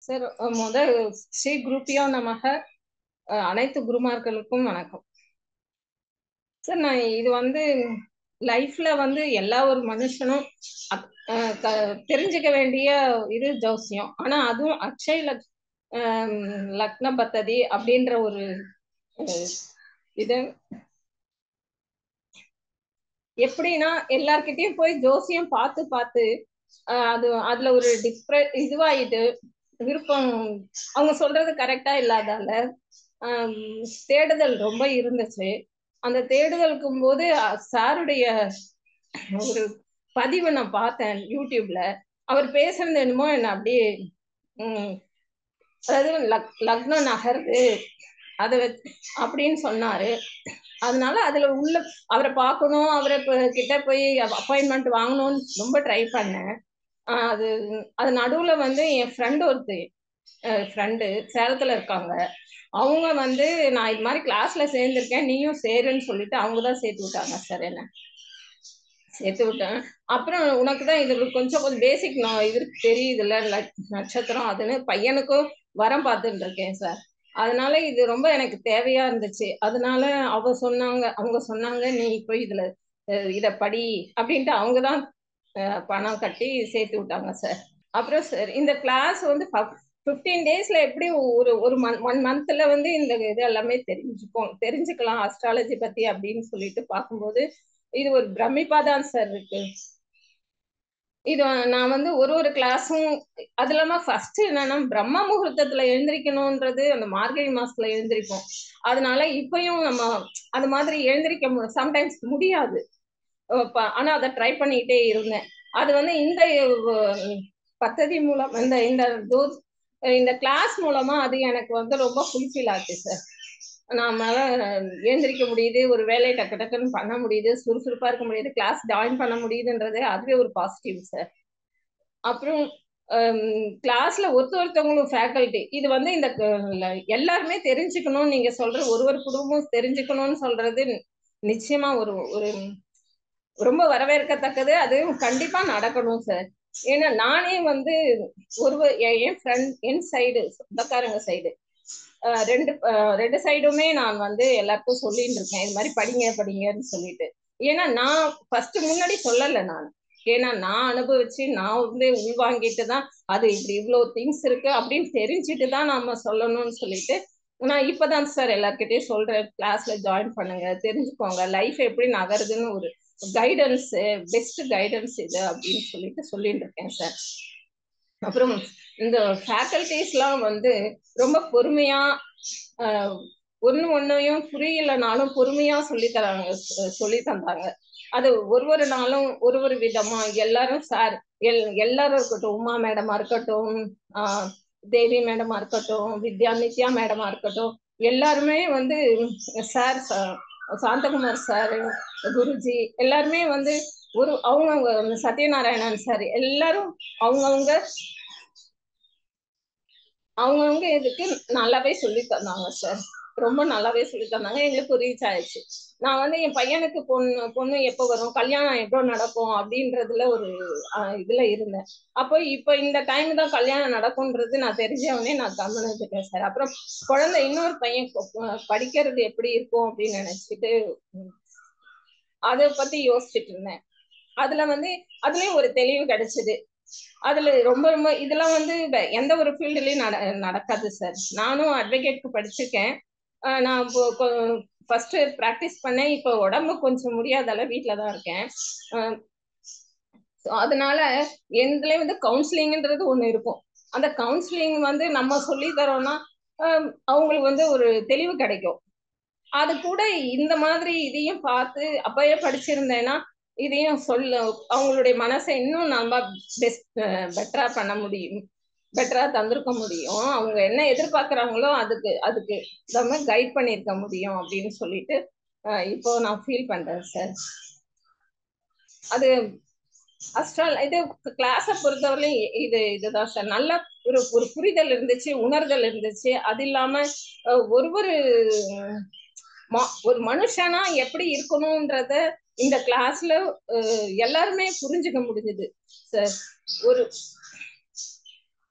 sir முதல் ஸ்ரீ குருப்பியோ நமக அஹ், அனைத்து குருமார்களுக்கும் வணக்கம் சார் நான் இது வந்து லைஃப்ல வந்து எல்லா ஒரு மனுஷனும் அக்- அஹ், க- தெரிஞ்சுக்க வேண்டிய இது ஜோசியம் ஆனா அதுவும் அக்ஷய் லக் ஆம், லக்ன பத்ததி அப்படின்ற ஒரு அஹ், இது எப்படின்னா எல்லார்கிட்டயும் போய் ஜோசியம் பார்த்து பார்த்து ஆஹ் அது அதுல ஒரு டிப்ரெ இதுவாயிட்டு விருப்பம் அவங்க சொல்றது கரெக்டா இல்லாதால ஆம், தேடுதல் ரொம்ப இருந்துச்சு அந்த தேடுதலுக்கும் போது அஹ், சாருடைய ஒரு பதிவு நான் பார்த்தேன் யூடியூப்ல அவர் பேசுறது என்னமோ என்ன அப்படியே உம், அதாவது லக் லக்னம் நகருது அதை வச்சு அப்படின்னு சொன்னாரு அதனால அதுல உள்ள அவரை பார்க்கணும் அவரை இப்ப கிட்ட போய் அப்பாயின்மெண்ட் வாங்கணும்னு ரொம்ப ட்ரை பண்ணேன் ஆஹ் அது அது நடுவுல வந்து என் ஃப்ரெண்டு ஒருத்தி ஃப்ரெண்டு சேலத்துல இருக்காங்க அவங்க வந்து நான் இது மாதிரி கிளாஸ்ல சேர்ந்திருக்கேன் நீயும் சேருன்னு சொல்லிட்டு அவங்க தான் சேர்த்து விட்டாங்க சார் என்ன சேர்த்து விட்டேன் அப்புறம் உனக்கு தான் இது கொஞ்சம் கொஞ்சம் பேசிக் நான் இது தெரியுதுல்ல லக்- நட்சத்திரம் அதுன்னு பையனுக்கும் வரம் பார்த்துட்டு இருக்கேன் சார் அதனால இது ரொம்ப எனக்கு தேவையா இருந்துச்சு அதனால அவ சொன்னாங்க அவங்க சொன்னாங்க நீ போய் இதுல அஹ், இத படி அப்படின்ட்டு அவங்க தான் அஹ், பணம் கட்டி சேர்த்து விட்டாங்க சார் அப்புறம் சார் இந்த கிளாஸ் வந்து ஃபிஃப்டீன் டேஸ்ல எப்படி ஒரு ஒரு மந்த் ஒன் மந்த்ல வந்து இந்த இது எல்லாமே தெரிஞ்சுப்போம் தெரிஞ்சுக்கலாம் அஸ்ட்ராலஜி பத்தி அப்படின்னு சொல்லிட்டு பார்க்கும்போது இது ஒரு பிரமிப்பா தான் சார் இருக்கு இது நான் வந்து ஒரு ஒரு கிளாஸும் அது இல்லாம ஃபர்ஸ்ட் என்னன்னா பிரம்ம முகூர்த்தத்துல எழுந்திரிக்கணும்ன்றது அந்த மார்கழி மாசத்துல எழுந்திரிப்போம் அதனால இப்பயும் நம்ம அது மாதிரி எழுந்திரிக்க மு சம்டைம்ஸ் முடியாது அஹ் ப- ஆனா அதை ட்ரை பண்ணிக்கிட்டே இருந்தேன் அது வந்து இந்த அஹ், பத்ததி மூலம் இந்த இந்த தோ- இந்த கிளாஸ் மூலமா அது எனக்கு வந்து ரொம்ப ஃபுல்ஃபில் ஆச்சு சார் நாம ஏந்திரிக்க முடியுது ஒரு வேலையை டக்கு டக்குன்னு பண்ண முடியுது சுறுசுறுப்பா இருக்க முடியுது கிளாஸ் ஜாயின் பண்ண முடியுதுன்றதே அதுவே ஒரு பாசிட்டிவ் சார் அப்புறம் கிளாஸ்ல ஒருத்த ஒருத்தவங்களும் ஃபேக்கல்ட்டி இது வந்து இந்த க- எல்லாருமே தெரிஞ்சுக்கணும் நீங்க சொல்ற ஒரு ஒரு குடும்பமும் தெரிஞ்சுக்கணும்னு சொல்றது நிச்சயமா ஒரு ஒரு ரொம்ப வரவேற்கத்தக்கது அது கண்டிப்பா நடக்கணும் சார் ஏன்னா நானே வந்து ஒரு என் ஃப்ரெண்ட் என் சைடு சொந்தக்காரங்க சைடு ரெண்டு அஹ் ரெண்டு சைடுமே நான் வந்து எல்லாருக்கும் சொல்லிட்டு இருக்கேன் இது மாதிரி படிங்க படிங்கன்னு சொல்லிட்டு ஏன்னா நான் ஃபர்ஸ்ட் முன்னாடி சொல்லலை நான் ஏன்னா நான் அனுபவிச்சு நான் வந்து உள்வாங்கிட்டு தான் அது இப்படி இவ்வளோ திங்ஸ் இருக்கு அப்படின்னு தெரிஞ்சுட்டு தான் நாம சொல்லணும்னு சொல்லிட்டு நான் இப்பதான் சார் எல்லார்கிட்டயும் சொல்றேன் கிளாஸ்ல ஜாயின் பண்ணுங்க தெரிஞ்சுக்கோங்க லைஃப் எப்படி நகருதுன்னு ஒரு கைடன்ஸ் பெஸ்ட் கைடன்ஸ் இது அப்படின்னு சொல்லிட்டு சொல்லிட்டு இருக்கேன் சார் அப்புறம் இந்த ஃபேக்கல்டிஸ்லாம் வந்து ரொம்ப பொறுமையா ஆஹ், ஒண்ணு ஒன்னையும் புரியலனாலும் பொறுமையா சொல்லி தராங்க அஹ் சொல்லி தந்தாங்க அது ஒரு ஒரு நாளும் ஒரு ஒரு விதமா எல்லாரும் சார் எல் எல்லாரும் இருக்கட்டும் உமா மேடமா இருக்கட்டும் ஆஹ் தேவி மேடமா இருக்கட்டும் வித்யா நித்யா மேடமா இருக்கட்டும் எல்லாருமே வந்து சார் சாந்தகுமார் சார் குருஜி எல்லாருமே வந்து ஒரு அவங்கவுங்க சத்யநாராயணன் சார் எல்லாரும் அவங்கவுங்க அவங்கவுங்க இதுக்கு நல்லாவே சொல்லி தந்தாங்க சார் ரொம்ப நல்லாவே சொல்லி தந்தாங்க எங்களுக்கு ரீச் ஆயிடுச்சு நான் வந்து என் பையனுக்கு பொண்ணு பொண்ணு எப்போ வரும் கல்யாணம் எப்போ நடக்கும் அப்படின்றதுல ஒரு ஆஹ், இதுல இருந்தேன் அப்போ இப்போ இந்த டைம் தான் கல்யாணம் நடக்கும்ன்றது நான் தெரிஞ்சவனே நான் கவனிச்சுட்டேன் சார் அப்புறம் குழந்தை இன்னொரு பையன் ப- படிக்கிறது எப்படி இருக்கும் அப்படின்னு நினைச்சிட்டு உம், அதை பத்தி யோசிச்சுட்டு இருந்தேன் அதுல வந்து அதுலயும் ஒரு தெளிவு கிடைச்சது அதுல ரொம்ப ரொம்ப இதெல்லாம் வந்து வே- எந்த ஒரு ஃபீல்டுலயும் நட நடக்காது சார் நானும் அட்வொகேட்க்கு படிச்சிருக்கேன் ஆஹ் நான் இப்போ ஃபர்ஸ்ட் ப்ராக்டிஸ் பண்ணேன் இப்போ உடம்பு கொஞ்சம் முடியாதால வீட்டில தான் இருக்கேன் ஆஹ் so அதனால எதுலயும் வந்து கவுன்சிலிங்ன்றது ஒண்ணு இருக்கும் அந்த கவுன்சிலிங் வந்து நம்ம சொல்லி தரோம்னா ஆஹ் அவங்களுக்கு வந்து ஒரு தெளிவு கிடைக்கும் அது கூட இந்த மாதிரி இதையும் பார்த்து அப்பயே படிச்சிருந்தேன்னா இதையும் சொல்ல அவங்களுடைய மனசை இன்னும் நம்ம பெஸ்ட் பெட்டரா பண்ண முடியும் பெட்டரா தந்திருக்க முடியும் அவங்க என்ன எதிர்பார்க்கறாங்களோ அதுக்கு அதுக்கு நம்ம கைட் பண்ணியிருக்க முடியும் அப்படின்னு சொல்லிட்டு அஹ் இப்போ நான் ஃபீல் பண்றேன் சார் அது அஸ்ட்ரால் இது கிளாஸை பொறுத்தவரையிலும் இ- இது இதுதான் சார் நல்ல ஒரு ஒரு புரிதல் இருந்துச்சு உணர்தல் இருந்துச்சு அது இல்லாம அஹ், ஒரு ஒரு ம- ஒரு மனுஷனா எப்படி இருக்கணும்ன்றத இந்த கிளாஸ்ல எல்லாருமே புரிஞ்சுக்க முடிஞ்சது சார் ஒரு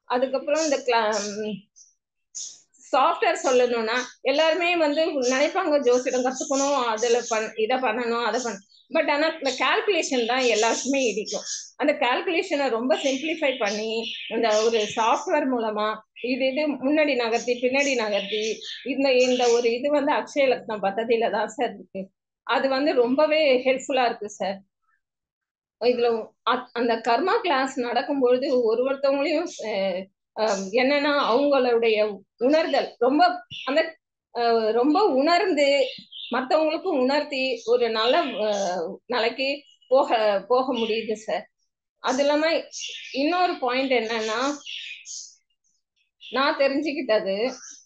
அதுக்கப்புறம் இந்த சாஃப்ட்வேர் சொல்லணும்னா எல்லாருமே வந்து நினைப்பாங்க ஜோசிடம் கத்துக்கணும் அதுல பண் இதை பண்ணணும் அதை பண்ண பட் ஆனா இந்த கால்குலேஷன் தான் எல்லாருக்குமே இடிக்கும் அந்த கால்குலேஷனை ரொம்ப சிம்பிளிஃபை பண்ணி இந்த ஒரு சாஃப்ட்வேர் மூலமா இது இது முன்னாடி நகர்த்தி பின்னாடி நகர்த்தி இந்த இந்த ஒரு இது வந்து அக்ஷய லக்னம் பദ്ധதியில தான் சார் இருக்கு அது வந்து ரொம்பவே ஹெல்ப்ஃபுல்லா இருக்கு சார் இதுல அந்த கர்மா கிளாஸ் நடக்கும்பொழுது ஒரு ஒருத்தவங்களையும் என்னன்னா அவங்களுடைய உணர்தல் ரொம்ப அந்த ரொம்ப உணர்ந்து மற்றவங்களுக்கும் உணர்த்தி ஒரு நல்ல நிலைக்கு போக போக முடியுது சார் அது இல்லாம இன்னொரு பாயிண்ட் என்னன்னா நான் தெரிஞ்சுக்கிட்டது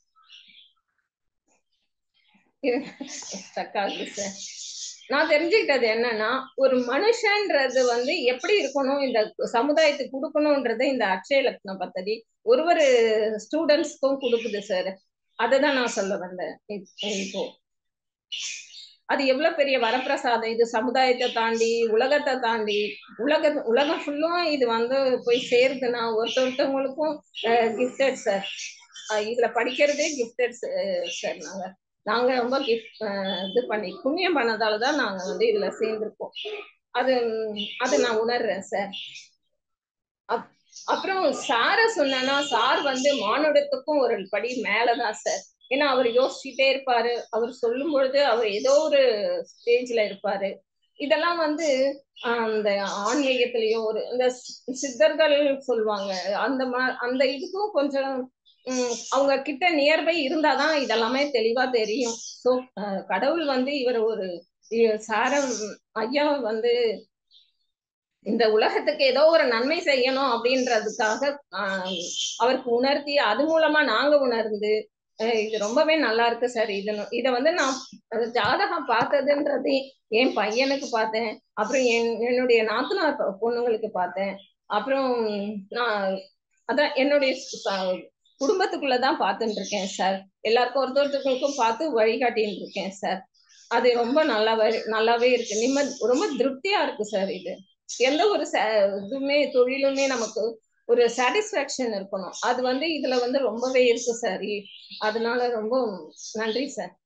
ஆகுது சார் நான் தெரிஞ்சுக்கிட்டது என்னன்னா ஒரு மனுஷன்றது வந்து எப்படி இருக்கணும் இந்த சமுதாயத்துக்கு கொடுக்கணும்ன்றத இந்த அக்ஷய லக்ன பத்ததி ஒரு ஒரு ஸ்டூடெண்ட்ஸ்க்கும் கொடுக்குது சார் அததான் நான் சொல்ல வந்தேன் இப்போ அது எவ்வளவு பெரிய வரப்பிரசாதம் இது சமுதாயத்தை தாண்டி உலகத்தை தாண்டி உலக உலகம் ஃபுல்லும் இது வந்து போய் சேருதுன்னா ஒருத்த ஒருத்தவங்களுக்கும் கிஃப்டட் சார் இதுல படிக்கிறதே கிஃப்டட் சார் நாங்க நாங்க ரொம்ப கிஃப்ட் இது பண்ணி புண்ணியம் பண்ணதால தான் நாங்க வந்து இதுல சேர்ந்திருக்கோம் அது அது நான் உணர்றேன் சார் அப்புறம் சார சொன்னா சார் வந்து மானுடத்துக்கும் ஒரு படி மேலதான் சார் ஏன்னா அவர் யோசிச்சுட்டே இருப்பாரு அவர் சொல்லும் பொழுது அவர் ஏதோ ஒரு ஸ்டேஜ்ல இருப்பாரு இதெல்லாம் வந்து அந்த ஆன்மீகத்திலயோ ஒரு இந்த சித்தர்கள் சொல்லுவாங்க அந்த மா அந்த இதுக்கும் கொஞ்சம் அவங்க கிட்ட நியர்பை இருந்தாதான் இதெல்லாமே தெளிவா தெரியும் ஸோ கடவுள் வந்து இவர் ஒரு சாரம் ஐயா வந்து இந்த உலகத்துக்கு ஏதோ ஒரு நன்மை செய்யணும் அப்படின்றதுக்காக அவருக்கு உணர்த்தி அது மூலமா நாங்க உணர்ந்து இது ரொம்பவே நல்லா இருக்கு சார் இது இதை வந்து நான் ஜாதகம் பார்த்ததுன்றது என் பையனுக்கு பார்த்தேன் அப்புறம் என் என்னுடைய நாத்தனார் பொண்ணுங்களுக்கு பார்த்தேன் அப்புறம் நான் அதான் என்னுடைய குடும்பத்துக்குள்ளதான் பார்த்துட்டு இருக்கேன் சார் எல்லாருக்கும் ஒருத்தொருத்தருக்கும் பார்த்து வழிகாட்டின்னு இருக்கேன் சார் அது ரொம்ப நல்லாவே நல்லாவே இருக்கு நிம்மதி ரொம்ப திருப்தியா இருக்கு சார் இது எந்த ஒரு இதுவுமே தொழிலுமே நமக்கு ஒரு சாட்டிஸ்ஃபேக்ஷன் இருக்கணும் அது வந்து இதுல வந்து ரொம்பவே இருக்கு சார் அதனால ரொம்ப நன்றி சார்